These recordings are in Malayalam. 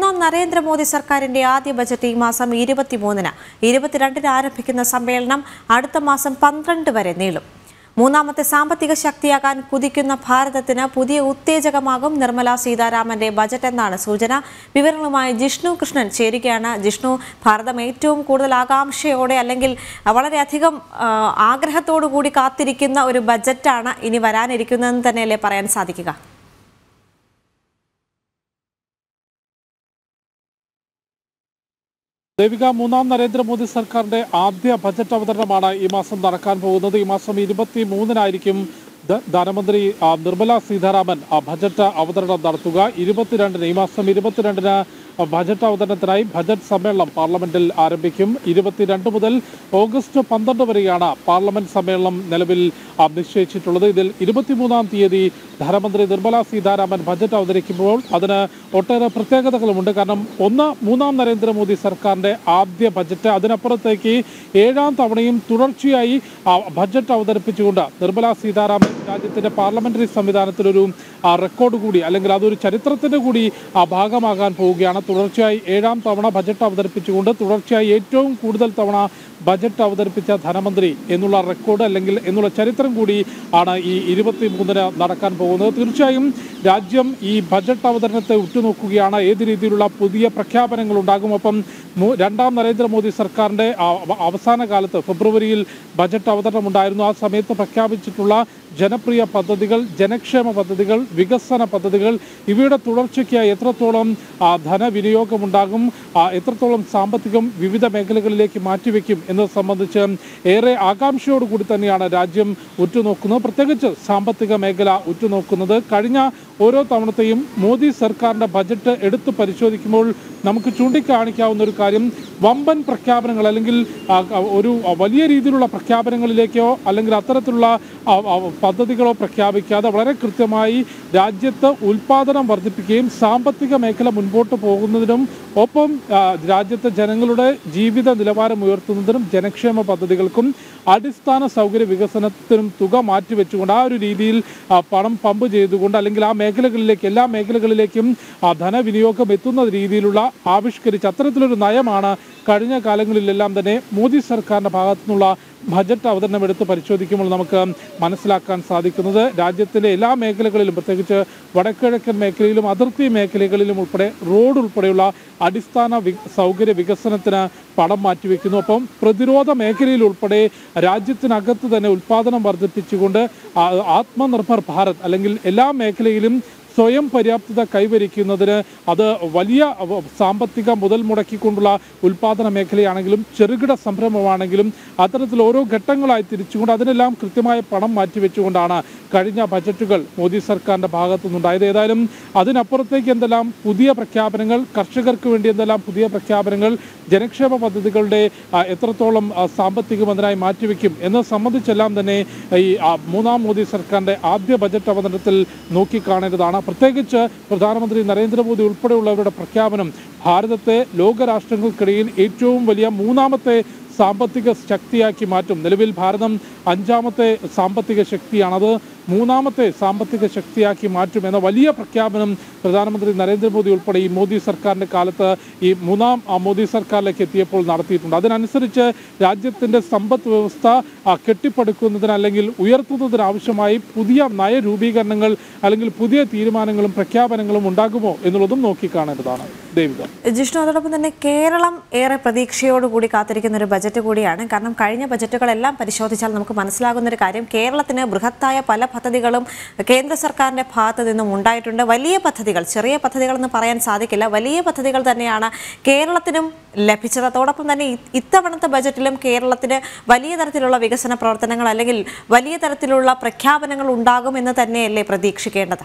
മൂന്നാം നരേന്ദ്രമോദി സർക്കാരിന്റെ ആദ്യ ബജറ്റ് ഈ മാസം ഇരുപത്തിമൂന്നിന് ഇരുപത്തിരണ്ടിന് ആരംഭിക്കുന്ന സമ്മേളനം അടുത്ത മാസം പന്ത്രണ്ട് വരെ നീളും മൂന്നാമത്തെ സാമ്പത്തിക ശക്തിയാകാൻ കുതിക്കുന്ന ഭാരതത്തിന് പുതിയ ഉത്തേജകമാകും നിർമ്മല സീതാരാമന്റെ ബജറ്റ് എന്നാണ് സൂചന വിവരങ്ങളുമായി ജിഷ്ണു കൃഷ്ണൻ ചേരുകയാണ് ജിഷ്ണു ഭാരതം ഏറ്റവും കൂടുതൽ ആകാംക്ഷയോടെ അല്ലെങ്കിൽ വളരെയധികം ആ, ആഗ്രഹത്തോടു കൂടി കാത്തിരിക്കുന്ന ഒരു ബജറ്റാണ് ഇനി വരാനിരിക്കുന്നതെന്ന് തന്നെയല്ലേ പറയാൻ സാധിക്കുക ദേവിക മൂന്നാം നരേന്ദ്രമോദി സർക്കാരിന്റെ ആദ്യ ബജറ്റ് അവതരണമാണ് ഈ മാസം നടക്കാൻ പോകുന്നത് ഈ മാസം ഇരുപത്തി മൂന്നിനായിരിക്കും ധ- ധനമന്ത്രി ആ, നിർമ്മല സീതാരാമൻ ആ ബജറ്റ് അവതരണം നടത്തുക ഇരുപത്തിരണ്ടിന് ഈ മാസം ഇരുപത്തിരണ്ടിന് ബജറ്റ് അവതരണത്തിനായി ബജറ്റ് സമ്മേളനം പാർലമെന്റിൽ ആരംഭിക്കും ഇരുപത്തിരണ്ട് മുതൽ ഓഗസ്റ്റ് പന്ത്രണ്ട് വരെയാണ് പാർലമെന്റ് സമ്മേളനം നിലവിൽ ആ, നിശ്ചയിച്ചിട്ടുള്ളത് ഇതിൽ ഇരുപത്തിമൂന്നാം തീയതി ധനമന്ത്രി നിർമ്മല സീതാരാമൻ ബജറ്റ് അവതരിക്കുമ്പോൾ അതിന് ഒട്ടേറെ പ്രത്യേകതകളുമുണ്ട് കാരണം ഒന്ന് മൂന്നാം നരേന്ദ്രമോദി സർക്കാരിന്റെ ആദ്യ ബജറ്റ് അതിനപ്പുറത്തേക്ക് ഏഴാം തവണയും തുടർച്ചയായി ആ, ബജറ്റ് അവതരിപ്പിച്ചുകൊണ്ട് നിർമ്മല സീതാരാമൻ രാജ്യത്തിന്റെ പാർലമെന്ററി സംവിധാനത്തിലൊരു ആ, റെക്കോർഡ് കൂടി അല്ലെങ്കിൽ അതൊരു ചരിത്രത്തിന്റെ കൂടി ആ, ഭാഗമാകാൻ പോവുകയാണ് തുടർച്ചയായി ഏഴാം തവണ ബജറ്റ് അവതരിപ്പിച്ചുകൊണ്ട് തുടർച്ചയായി ഏറ്റവും കൂടുതൽ തവണ ബജറ്റ് അവതരിപ്പിച്ച ധനമന്ത്രി എന്നുള്ള റെക്കോർഡ് അല്ലെങ്കിൽ എന്നുള്ള ചരിത്രം കൂടി ആണ് ഈ ഇരുപത്തി മൂന്നിന് നടക്കാൻ പോകുന്നത് തീർച്ചയായും രാജ്യം ഈ ബജറ്റ് അവതരണത്തെ ഉറ്റുനോക്കുകയാണ് ഏത് രീതിയിലുള്ള പുതിയ പ്രഖ്യാപനങ്ങൾ ഉണ്ടാകും ഒപ്പം മു- രണ്ടാം നരേന്ദ്രമോദി സർക്കാരിന്റെ ആ, അവ- അവസാന കാലത്ത് ഫെബ്രുവരിയിൽ ബജറ്റ് അവതരണം ഉണ്ടായിരുന്നു ആ സമയത്ത് പ്രഖ്യാപിച്ചിട്ടുള്ള ജനപ്രിയ പദ്ധതികൾ ജനക്ഷേമ പദ്ധതികൾ വികസന പദ്ധതികൾ ഇവയുടെ തുടർച്ചയ്ക്കായി എത്രത്തോളം ആ, ധനവിനിയോഗമുണ്ടാകും ആ, എത്രത്തോളം സാമ്പത്തികം വിവിധ മേഖലകളിലേക്ക് മാറ്റിവെക്കും എന്നത് സംബന്ധിച്ച് ഏറെ ആകാംക്ഷയോടുകൂടി തന്നെയാണ് രാജ്യം ഉറ്റുനോക്കുന്നത് പ്രത്യേകിച്ച് സാമ്പത്തിക മേഖല ഉറ്റുനോക്കുന്നത് കഴിഞ്ഞ ഓരോ തവണത്തെയും മോദി സർക്കാരിന്റെ ബജറ്റ് എടുത്തു പരിശോധിക്കുമ്പോൾ നമുക്ക് ചൂണ്ടിക്കാണിക്കാവുന്ന ഒരു കാര്യം വമ്പൻ പ്രഖ്യാപനങ്ങൾ അല്ലെങ്കിൽ ആ, ആ, ഒരു വലിയ രീതിയിലുള്ള പ്രഖ്യാപനങ്ങളിലേക്കോ അല്ലെങ്കിൽ അത്തരത്തിലുള്ള ആ, ആ, പദ്ധതികളോ പ്രഖ്യാപിക്കാതെ വളരെ കൃത്യമായി രാജ്യത്ത് ഉൽപാദനം വർദ്ധിപ്പിക്കുകയും സാമ്പത്തിക മേഖല മുൻപോട്ട് പോകുന്നതിനും ഒപ്പം ആ, രാജ്യത്തെ ജനങ്ങളുടെ ജീവിത നിലവാരം ഉയർത്തുന്നതിനും ജനക്ഷേമ പദ്ധതികൾക്കും അടിസ്ഥാന സൗകര്യ വികസനത്തിനും തുക മാറ്റിവെച്ചുകൊണ്ട് ആ ഒരു രീതിയിൽ ആ, പണം പമ്പ് ചെയ്തുകൊണ്ട് അല്ലെങ്കിൽ ആ മേഖലകളിലേക്ക് എല്ലാ മേഖലകളിലേക്കും ആ ധനവിനിയോഗം എത്തുന്ന രീതിയിലുള്ള ആവിഷ്കരിച്ച അത്തരത്തിലൊരു നയമാണ് കഴിഞ്ഞ കാലങ്ങളിലെല്ലാം തന്നെ മോദി സർക്കാരിന്റെ ഭാഗത്തു നിന്നുള്ള ബജറ്റ് അവതരണം എടുത്ത് പരിശോധിക്കുമ്പോൾ നമുക്ക് മനസ്സിലാക്കാൻ സാധിക്കുന്നത് രാജ്യത്തിലെ എല്ലാ മേഖലകളിലും പ്രത്യേകിച്ച് വടക്കിഴക്കൻ മേഖലയിലും അതിർത്തി മേഖലകളിലും ഉൾപ്പെടെ റോഡ് ഉൾപ്പെടെയുള്ള അടിസ്ഥാന വി സൗകര്യ വികസനത്തിന് പണം മാറ്റിവെക്കുന്നു ഒപ്പം പ്രതിരോധ മേഖലയിൽ ഉൾപ്പെടെ രാജ്യത്തിനകത്ത് തന്നെ ഉൽപാദനം വർദ്ധിപ്പിച്ചുകൊണ്ട് ആ- ആത്മനിർഭർ ഭാരത് അല്ലെങ്കിൽ എല്ലാ മേഖലയിലും സ്വയം പര്യാപ്തത കൈവരിക്കുന്നതിന് അത് വലിയ അവ- സാമ്പത്തിക മുതൽ മുടക്കിക്കൊണ്ടുള്ള ഉൽപാദന മേഖലയാണെങ്കിലും ചെറുകിട സംരംഭമാണെങ്കിലും അത്തരത്തിൽ ഓരോ ഘട്ടങ്ങളായി തിരിച്ചുകൊണ്ട് അതിനെല്ലാം കൃത്യമായ പണം മാറ്റിവെച്ചുകൊണ്ടാണ് കഴിഞ്ഞ ബജറ്റുകൾ മോദി സർക്കാരിന്റെ ഭാഗത്തു നിന്നുണ്ടായത് ഏതായാലും അതിനപ്പുറത്തേക്ക് എന്തെല്ലാം പുതിയ പ്രഖ്യാപനങ്ങൾ കർഷകർക്ക് വേണ്ടി എന്തെല്ലാം പുതിയ പ്രഖ്യാപനങ്ങൾ ജനക്ഷേമ പദ്ധതികളുടെ ആ, എത്രത്തോളം ആ, സാമ്പത്തികം അതിനായി മാറ്റിവെക്കും എന്നത് സംബന്ധിച്ചെല്ലാം തന്നെ ഈ ആ, മൂന്നാം മോദി സർക്കാരിന്റെ ആദ്യ ബജറ്റ് അവതരണത്തിൽ നോക്കിക്കാണേണ്ടതാണ് പ്രത്യേകിച്ച് പ്രധാനമന്ത്രി നരേന്ദ്രമോദി ഉൾപ്പെടെയുള്ളവരുടെ പ്രഖ്യാപനം ഭാരതത്തെ ലോകരാഷ്ട്രങ്ങൾക്കിടയിൽ ഏറ്റവും വലിയ മൂന്നാമത്തെ സാമ്പത്തിക ശക്തിയാക്കി മാറ്റും നിലവിൽ ഭാരതം അഞ്ചാമത്തെ സാമ്പത്തിക ശക്തിയാണത് മൂന്നാമത്തെ സാമ്പത്തിക ശക്തിയാക്കി മാറ്റും എന്ന വലിയ പ്രഖ്യാപനം പ്രധാനമന്ത്രി നരേന്ദ്രമോദി ഉൾപ്പെടെ ഈ മോദി സർക്കാരിന്റെ കാലത്ത് ഈ മൂന്നാം ആ, മോദി സർക്കാരിലേക്ക് എത്തിയപ്പോൾ നടത്തിയിട്ടുണ്ട് അതിനനുസരിച്ച് രാജ്യത്തിന്റെ സമ്പദ് വ്യവസ്ഥ ആ, കെട്ടിപ്പടുക്കുന്നതിന് അല്ലെങ്കിൽ ഉയർത്തുന്നതിന് ആവശ്യമായി പുതിയ നയരൂപീകരണങ്ങൾ അല്ലെങ്കിൽ പുതിയ തീരുമാനങ്ങളും പ്രഖ്യാപനങ്ങളും ഉണ്ടാകുമോ എന്നുള്ളതും നോക്കിക്കാണേണ്ടതാണ് ദേവിക ജിഷ്ണു അതോടൊപ്പം തന്നെ കേരളം ഏറെ പ്രതീക്ഷയോടുകൂടി കാത്തിരിക്കുന്ന ഒരു ബജറ്റ് കൂടിയാണ് കാരണം കഴിഞ്ഞ ബജറ്റുകളെല്ലാം പരിശോധിച്ചാൽ നമുക്ക് മനസ്സിലാകുന്ന ഒരു കാര്യം കേരളത്തിന് ബൃഹത്തായ പല പദ്ധതികളും കേന്ദ്ര സർക്കാരിന്റെ ഭാഗത്തു നിന്നും ഉണ്ടായിട്ടുണ്ട് വലിയ പദ്ധതികൾ ചെറിയ പദ്ധതികൾ എന്ന് പറയാൻ സാധിക്കില്ല വലിയ പദ്ധതികൾ തന്നെയാണ് കേരളത്തിനും ലഭിച്ചത് അതോടൊപ്പം തന്നെ ഇ- ഇത്തവണത്തെ ബജറ്റിലും കേരളത്തിന് വലിയ തരത്തിലുള്ള വികസന പ്രവർത്തനങ്ങൾ അല്ലെങ്കിൽ വലിയ തരത്തിലുള്ള പ്രഖ്യാപനങ്ങൾ ഉണ്ടാകുമെന്ന് തന്നെയല്ലേ പ്രതീക്ഷിക്കേണ്ടത്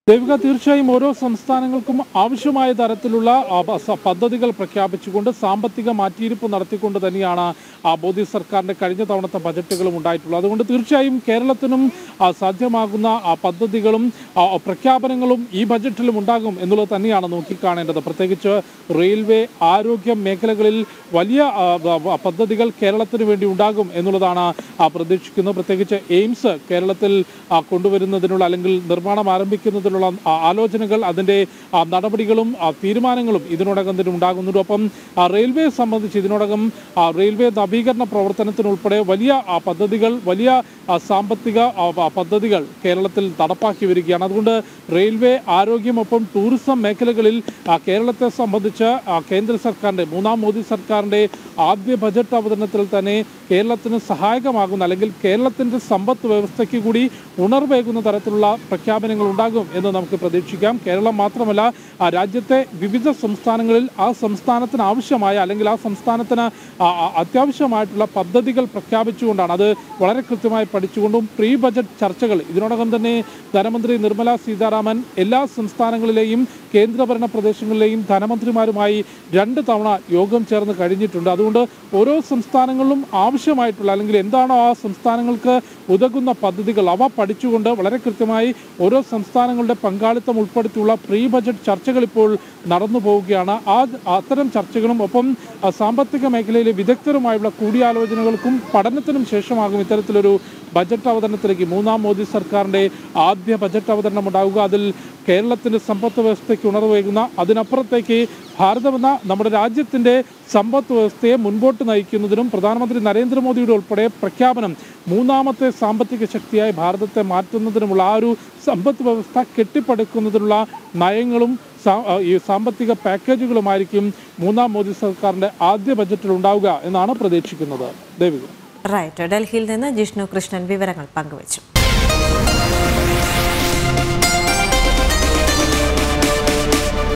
ദേവിക തീർച്ചയായും ഓരോ സംസ്ഥാനങ്ങൾക്കും ആവശ്യമായ തരത്തിലുള്ള ആ, പ- സ- പദ്ധതികൾ പ്രഖ്യാപിച്ചുകൊണ്ട് സാമ്പത്തിക മാറ്റിയിരിപ്പ് നടത്തിക്കൊണ്ട് തന്നെയാണ് ആ മോദി സർക്കാരിന്റെ കഴിഞ്ഞ തവണത്തെ ബജറ്റുകളും ഉണ്ടായിട്ടുള്ളത് അതുകൊണ്ട് തീർച്ചയായും കേരളത്തിനും ആ, സാധ്യമാകുന്ന ആ പദ്ധതികളും ആ, പ്രഖ്യാപനങ്ങളും ഈ ബജറ്റിലും ഉണ്ടാകും എന്നുള്ളത് തന്നെയാണ് നോക്കിക്കാണേണ്ടത് പ്രത്യേകിച്ച് റെയിൽവേ ആരോഗ്യ മേഖലകളിൽ വലിയ ആ, വ- വ- പദ്ധതികൾ കേരളത്തിന് വേണ്ടി ഉണ്ടാകും എന്നുള്ളതാണ് ആ, പ്രതീക്ഷിക്കുന്നത് പ്രത്യേകിച്ച് എയിംസ് കേരളത്തിൽ ആ, കൊണ്ടുവരുന്നതിനുള്ള അല്ലെങ്കിൽ നിർമ്മാണം ആരംഭിക്കുന്നതിനുള്ള ആ, ആലോചനകൾ അതിൻ്റെ ആ, നടപടികളും ആ, തീരുമാനങ്ങളും ഇതിനോടകം തന്നെ ഉണ്ടാകുന്നുണ്ട് ഒപ്പം ആ, റെയിൽവേ സംബന്ധിച്ച് ഇതിനോടകം ആ, റെയിൽവേ നവീകരണ പ്രവർത്തനത്തിനുൾപ്പെടെ വലിയ ആ, പദ്ധതികൾ വലിയ ആ, സാമ്പത്തിക ആ, പ- പദ്ധതികൾ കേരളത്തിൽ നടപ്പാക്കി വരികയാണ് അതുകൊണ്ട് റെയിൽവേ ആരോഗ്യം ഒപ്പം ടൂറിസം മേഖലകളിൽ ആ, കേരളത്തെ സംബന്ധിച്ച് ആ, കേന്ദ്ര സർക്കാരിൻ്റെ മൂന്നാം മോദി സർക്കാരിൻ്റെ ആദ്യ ബജറ്റ് അവതരണത്തിൽ തന്നെ കേരളത്തിന് സഹായകമാകുന്ന അല്ലെങ്കിൽ കേരളത്തിൻ്റെ സമ്പദ് വ്യവസ്ഥയ്ക്ക് കൂടി ഉണർവേകുന്ന തരത്തിലുള്ള പ്രഖ്യാപനങ്ങൾ ഉണ്ടാകും എന്ന് നമുക്ക് പ്രതീക്ഷിക്കാം കേരളം മാത്രമല്ല ആ രാജ്യത്തെ വിവിധ സംസ്ഥാനങ്ങളിൽ ആ സംസ്ഥാനത്തിന് ആവശ്യമായ അല്ലെങ്കിൽ ആ സംസ്ഥാനത്തിന് ആ, ആ, അത്യാവശ്യമായിട്ടുള്ള പദ്ധതികൾ പ്രഖ്യാപിച്ചുകൊണ്ടാണ് അത് വളരെ കൃത്യമായി പഠിച്ചുകൊണ്ടും പ്രീ ബജറ്റ് ചർച്ചകൾ ഇതിനോടകം തന്നെ ധനമന്ത്രി നിർമ്മല സീതാരാമൻ എല്ലാ സംസ്ഥാനങ്ങളിലെയും കേന്ദ്രഭരണ പ്രദേശങ്ങളിലെയും ധനമന്ത്രിമാരുമായി രണ്ട് തവണ യോഗം ചേർന്ന് കഴിഞ്ഞിട്ടുണ്ട് അതുകൊണ്ട് ഓരോ സംസ്ഥാനങ്ങളിലും ആവശ്യമായിട്ടുള്ള അല്ലെങ്കിൽ എന്താണോ ആ സംസ്ഥാനങ്ങൾക്ക് ഉതകുന്ന പദ്ധതികൾ അവ പഠിച്ചുകൊണ്ട് വളരെ കൃത്യമായി ഓരോ സംസ്ഥാനങ്ങളുടെ പങ്കാളിത്തം ഉൾപ്പെടുത്തിയുള്ള പ്രീ ബജറ്റ് ചർച്ചകൾ ഇപ്പോൾ നടന്നു പോവുകയാണ് ആ അത്തരം ചർച്ചകളും ഒപ്പം ആ, സാമ്പത്തിക മേഖലയിലെ വിദഗ്ധരുമായുള്ള കൂടിയാലോചനകൾക്കും പഠനത്തിനും ശേഷമാകും ഇത്തരത്തിലൊരു ബജറ്റ് അവതരണത്തിലേക്ക് മൂന്നാം മോദി സർക്കാരിൻ്റെ ആദ്യ ബജറ്റ് അവതരണം ഉണ്ടാവുക അതിൽ കേരളത്തിൻ്റെ സമ്പദ് വ്യവസ്ഥയ്ക്ക് ഉണർവേകുന്ന അതിനപ്പുറത്തേക്ക് ഭാരതമെന്ന നമ്മുടെ രാജ്യത്തിൻ്റെ സമ്പദ് വ്യവസ്ഥയെ മുൻപോട്ട് നയിക്കുന്നതിനും പ്രധാനമന്ത്രി നരേന്ദ്രമോദിയുടെ ഉൾപ്പെടെ പ്രഖ്യാപനം മൂന്നാമത്തെ സാമ്പത്തിക ശക്തിയായി ഭാരതത്തെ മാറ്റുന്നതിനുമുള്ള ആ ഒരു സമ്പദ് വ്യവസ്ഥ കെട്ടിപ്പടുക്കുന്നതിനുള്ള നയങ്ങളും സാ- ആ, ഈ സാമ്പത്തിക പാക്കേജുകളുമായിരിക്കും മൂന്നാം മോദി സർക്കാരിൻ്റെ ആദ്യ ബജറ്റിൽ ഉണ്ടാവുക എന്നാണ് പ്രതീക്ഷിക്കുന്നത് ദേവിക റൈറ്റ് ഡൽഹിയിൽ നിന്ന് ജിഷ്ണു കൃഷ്ണൻ വിവരങ്ങൾ പങ്കുവച്ചു